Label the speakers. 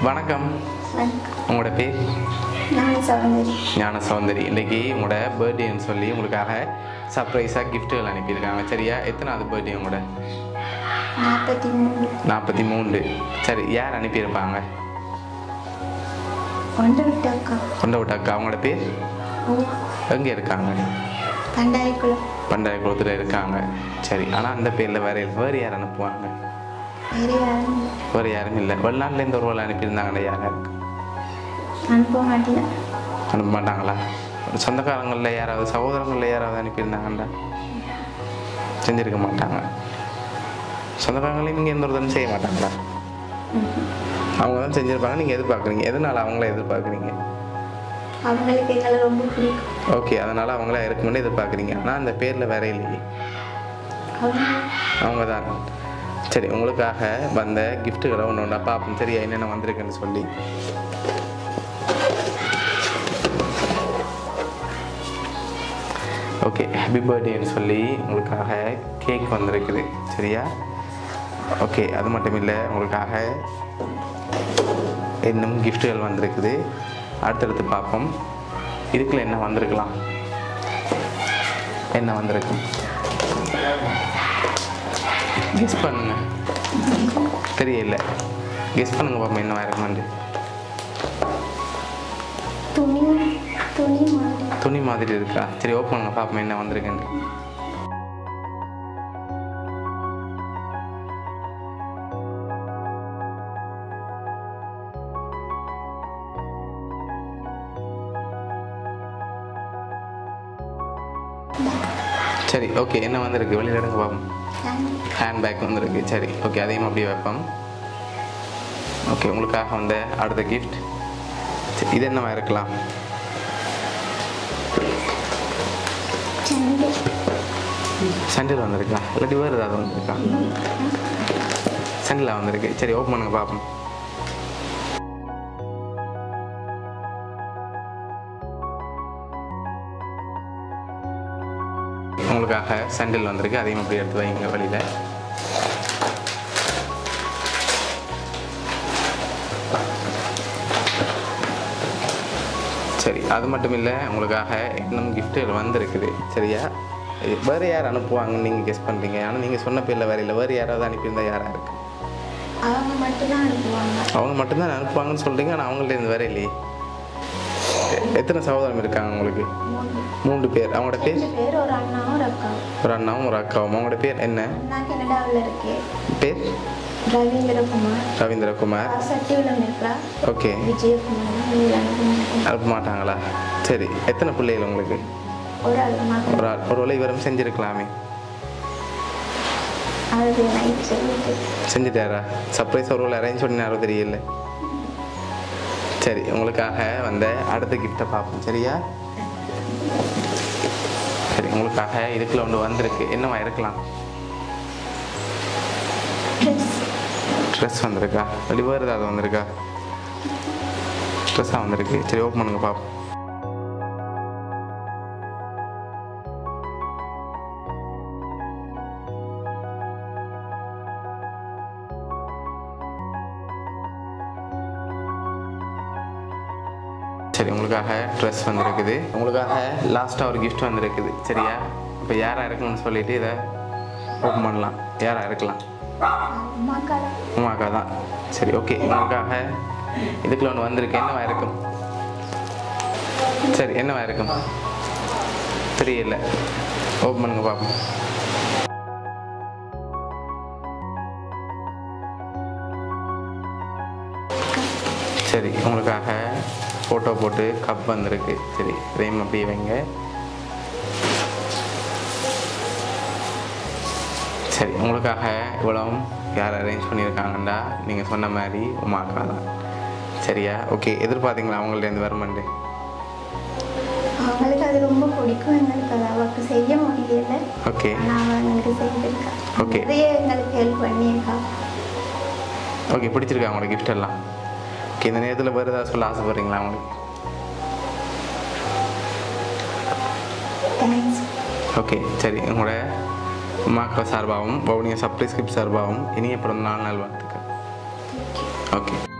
Speaker 1: வணக்கம்
Speaker 2: வணக்கம்
Speaker 1: உங்களோட பேர்
Speaker 2: நான் சௌந்தரி
Speaker 1: ஞான சௌந்தரி இன்னைக்கு உங்களோட பர்த்டேன்னு சொல்லி உங்களுக்காக சர்ப்ரைஸாக கிஃப்ட்டுகள் அனுப்பியிருக்காங்க சரியா எத்தனாவது பர்த்டே உங்களோட
Speaker 2: நாற்பத்தி மூணு
Speaker 1: நாற்பத்தி மூன்று சரி யார் அனுப்பியிருப்பாங்க
Speaker 2: ஒன்று விட்டு அக்கா
Speaker 1: கொண்ட விட்ட அக்கா அவங்களோட பேர்
Speaker 2: ஓ
Speaker 1: எங்கே இருக்காங்க
Speaker 2: பண்டாயக்குளம்
Speaker 1: பண்டாய குளத்தில் இருக்காங்க சரி ஆனால் அந்த பேரில் வேற வேறு யார் அனுப்புவாங்க
Speaker 2: வேறு யாரும்
Speaker 1: வேறு யாரும் இல்லை வெளிநாட்டிலேருந்து ஒரு வேலை அனுப்பியிருந்தாங்கன்னா யாரா இருக்கு
Speaker 2: அனுப்ப மாட்டேன்
Speaker 1: அனுப்ப மாட்டாங்களா சொந்தக்காரங்களில் யாராவது சகோதரங்களில் யாராவது அனுப்பியிருந்தாங்கண்டா செஞ்சிருக்க மாட்டாங்க சொந்தக்காரங்களையும் நீங்கள் எந்த ஒரு தடவை செய்ய மாட்டாங்களா அவங்க தான் செஞ்சுருப்பாங்க நீங்கள் எதிர்பார்க்குறீங்க எதனால் அவங்கள எதிர்பார்க்குறீங்க
Speaker 2: அவங்களுக்கு எங்களை ரொம்ப பிடிக்கும்
Speaker 1: ஓகே அதனால் அவங்கள இருக்குமென்னு எதிர்பார்க்குறீங்க ஆனால் அந்த பேரில் வேற இல்லையே
Speaker 2: அவங்க
Speaker 1: அவங்க தான் சரி உங்களுக்காக வந்த கிஃப்ட்டுகளை ஒன்று ஒன்றா பார்ப்போம் சரியா என்னென்ன வந்திருக்குன்னு சொல்லி ஓகே ஹாப்பி பர்த்டேன்னு சொல்லி உங்களுக்காக கேக் வந்திருக்குது சரியா ஓகே அது மட்டும் இல்லை உங்களுக்காக இன்னும் கிஃப்ட்டுகள் வந்திருக்குது அடுத்தடுத்து பார்ப்போம் இதுக்குள்ள என்ன வந்திருக்கலாம் என்ன வந்திருக்கும் கெஸ் பண்ணுங்க தெரியல கெஸ் பண்ணுங்க பாப்போம் என்ன இருக்குமெண்டு
Speaker 2: துணி துணி மாதிரி
Speaker 1: துணி மாதிரி இருக்கா சரி ஓப்பன் பண்ணுங்க பாப்போம் என்ன வந்திருக்குன்னு சரி ஓகே என்ன வந்திருக்கு வெளியில் எடுங்க பார்ப்போம் ஹேண்ட்பேக் வந்திருக்கு சரி ஓகே அதையும் அப்படியே வைப்போம் ஓகே உங்களுக்காக வந்த அடுத்த கிஃப்ட் இது என்னவா இருக்கலாம்
Speaker 2: செண்டு
Speaker 1: சண்டில் வந்திருக்கா இல்லாட்டி வேறு ஏதாவது வந்திருக்கா சண்டில் வந்திருக்கு சரி ஓப்பன் பண்ணுங்க பார்ப்போம் உங்களுக்காக சண்டில் வந்திருக்கு அதையும் அப்படி எடுத்து வைங்க வழியில் சரி அது மட்டும் இல்லை உங்களுக்காக இன்னும் கிஃப்ட்டுகள் வந்திருக்குது சரியா இது வேறு யார் அனுப்புவாங்கன்னு நீங்கள் கெஸ் பண்ணுறீங்க ஆனால் நீங்கள் சொன்ன பேரில் வேறு இல்லை வேறு யாராவது அனுப்பியிருந்தா யாராக இருக்கு
Speaker 2: அவங்க மட்டும்தான் அனுப்புவாங்க
Speaker 1: அவங்க மட்டும்தான் அனுப்புவாங்கன்னு சொல்கிறீங்க ஆனால் அவங்கள்ட்ட இருந்து வேற இல்லையே எ- எத்தனை சகோதரம் இருக்காங்க உங்களுக்கு
Speaker 2: மூணு
Speaker 1: மூன்று பேர் அவங்களோட பேர்
Speaker 2: ரெண்டு பேர் ஒரு அண்ணாவும் ஒரு அக்காவும்
Speaker 1: ஒரு அண்ணாவும் ஒரு அக்காவும் அவங்களோட பேர் என்ன
Speaker 2: நான் கனடாவில் இருக்கேன்
Speaker 1: பேர்
Speaker 2: ரவீந்திரகுமார்
Speaker 1: ரவீந்திரகுமார்
Speaker 2: சட்டியுலம் இருக்கா
Speaker 1: ஓகே
Speaker 2: விஜயகுமார் இவங்க அனுப்ப மாட்டேன்
Speaker 1: அனுப்ப மாட்டாங்களா சரி எத்தனை பிள்ளைகள் உங்களுக்கு
Speaker 2: ஒரு ஆள் மகன்
Speaker 1: ஒரு ஆள் ஒரு வேளை இவரும் செஞ்சுருக்கலாமே
Speaker 2: அது நைட் சொல்லிட்டு
Speaker 1: செஞ்சுட்டாரா சர்ப்ரைஸ் ஒரு வேளை அரேஞ்ச் பண்ணினாரோ தெரியல சரி உங்களுக்காக வந்த அடுத்த கிஃப்ட்டை பார்ப்போம் சரியா சரி உங்களுக்காக இதுக்குள்ள ஒன்று வந்திருக்கு என்னவா இருக்கலாம்
Speaker 2: ட்ரெஸ்
Speaker 1: ட்ரெஸ் வந்திருக்கா வெளி வேறு ஏதாவது வந்திருக்கா ட்ரெஸ்ஸாக வந்திருக்கு சரி ஓப்பன் பண்ணுங்க பார்ப்போம் சரி உங்களுக்காக ட்ரெஸ் வந்திருக்குது உங்களுக்காக லாஸ்ட்டாக ஒரு gift வந்திருக்குது சரியா இப்போ யாராக இருக்கணும்னு சொல்லிட்டு இதை ஓப்பன் பண்ணலாம் யாராக இருக்கலாம்
Speaker 2: அம்மாக்கா
Speaker 1: உமாக்கா தான் சரி ஓகே உங்களுக்காக இதுக்குள்ள ஒன்று வந்திருக்கு என்னவா இருக்கும் சரி என்னவா இருக்கும் தெரியல ஓப்பன் பண்ணுங்க பார்ப்போம் சரி உங்களுக்காக ஃபோட்டோ போட்டு கப் வந்திருக்கு சரி ஃப்ரேம் அப்படியே வைங்க சரி உங்களுக்காக இவ்வளவும் யார் அரேஞ்ச் பண்ணியிருக்காங்கண்டா நீங்கள் சொன்ன மாதிரி உமாக்கா தான் சரியா ஓகே எதிர்பார்த்தீங்களா அவங்கள்ட்ட வருமாண்டு
Speaker 2: அவங்களுக்கு அது ரொம்ப பிடிக்கும் எங்களுக்கு அது அவளுக்கு செய்ய முடியல
Speaker 1: ஓகே
Speaker 2: ஆனால் அவள் எங்களுக்கு செய்திருக்கா
Speaker 1: Okay.
Speaker 2: நிறைய எங்களுக்கு ஹெல்ப் பண்ணியிருக்கா
Speaker 1: ஓகே பிடிச்சிருக்கா உங்களோட gift எல்லாம் ஓகே இந்த நேரத்தில் வேறு ஏதாவது சொல்ல ஆசைப்படுறீங்களா உங்களுக்கு
Speaker 2: தேங்க்ஸ்
Speaker 1: ஓகே சரி உங்களோட உமாக்கா சார்பாகவும் பவுனியா சப்ளை ஸ்கிரிப்ட் சார்பாகவும் இனிய பிறந்த நாள் நல்வாழ்த்துக்கள் ஓகே